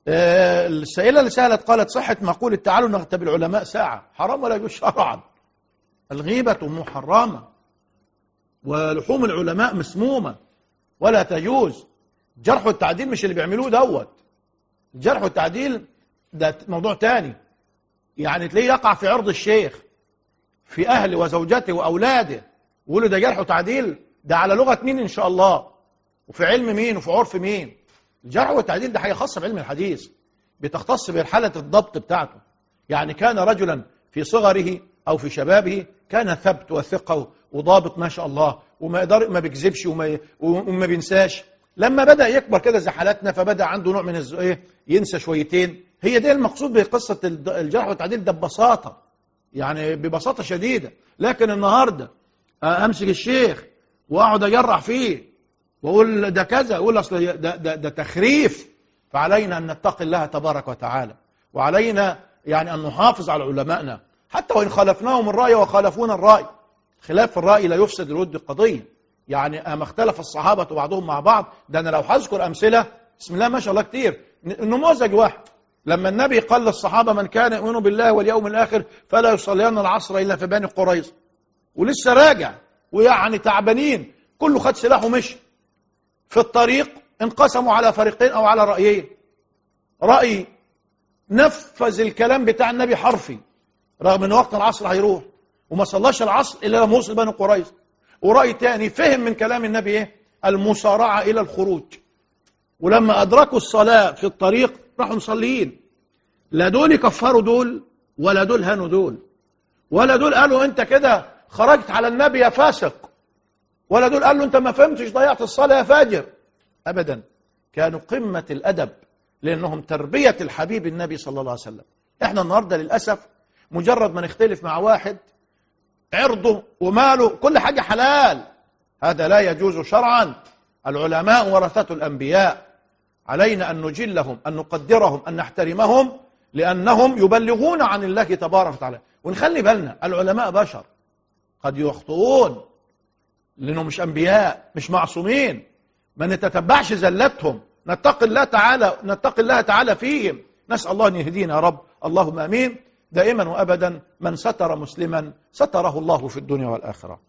آه، السائلة اللي سألت قالت صحة مقولة تعالوا نغتاب العلماء ساعة حرام ولا يجوز شرعا الغيبة محرمة ولحوم العلماء مسمومة ولا تجوز الجرح والتعديل مش اللي بيعملوه دوت الجرح والتعديل ده موضوع تاني يعني تلاقيه يقع في عرض الشيخ في أهله وزوجته وأولاده ويقولوا ده جرح وتعديل ده على لغة مين إن شاء الله وفي علم مين وفي عرف مين الجرح والتعديل ده حاجة خاصة بعلم الحديث بتختص بحالة الضبط بتاعته يعني كان رجلا في صغره أو في شبابه كان ثبت وثقة وضابط ما شاء الله وما يقدر ما بيكذبش وما وما بينساش لما بدأ يكبر كده زي حالاتنا فبدأ عنده نوع من الز... ايه ينسى شويتين هي دي المقصود بقصة الد- الجرح والتعديل ده ببساطة يعني ببساطة شديدة لكن النهاردة آه، أمسك الشيخ وأقعد أجرح فيه وأقول ده كذا أقول أصل ده, ده, ده تخريف فعلينا أن نتقي الله تبارك وتعالى وعلينا يعني أن نحافظ على علمائنا حتى وإن خالفناهم الرأي وخالفونا الرأي خلاف الرأي لا يفسد الود القضية يعني أما اختلف الصحابة بعضهم مع بعض ده أنا لو هذكر أمثلة بسم الله ما شاء الله كتير ن- نموذج واحد لما النبي قال للصحابة من كان يؤمن بالله واليوم الآخر فلا يصلين العصر إلا في بني قريظة ولسه راجع ويعني تعبانين كله خد سلاحه ومشي في الطريق انقسموا على فريقين أو على رأيين رأي نفذ الكلام بتاع النبي حرفي رغم ان وقت العصر هيروح وما صلاش العصر الا لما وصل بني قريظه ورأي تاني فهم من كلام النبي ايه المسارعة الى الخروج ولما ادركوا الصلاة في الطريق راحوا مصليين لا دول يكفروا دول ولا دول هانوا دول ولا دول قالوا انت كده خرجت على النبي يا فاسق ولا دول قالوا انت ما فهمتش ضيعت الصلاة يا فاجر ابدا كانوا قمة الادب لانهم تربية الحبيب النبي صلى الله عليه وسلم احنا النهاردة للأسف مجرد ما نختلف مع واحد عرضه وماله كل حاجة حلال هذا لا يجوز شرعا العلماء ورثة الأنبياء علينا أن نجلهم أن نقدرهم أن نحترمهم لأنهم يبلغون عن الله تبارك وتعالى ونخلي بالنا العلماء بشر قد يخطئون لأنهم مش أنبياء مش معصومين ما نتتبعش زلتهم نتقي الله تعالى نتقي الله تعالى فيهم نسأل الله أن يهدينا يا رب اللهم أمين دائما وأبدا من ستر مسلما ستره الله في الدنيا والآخرة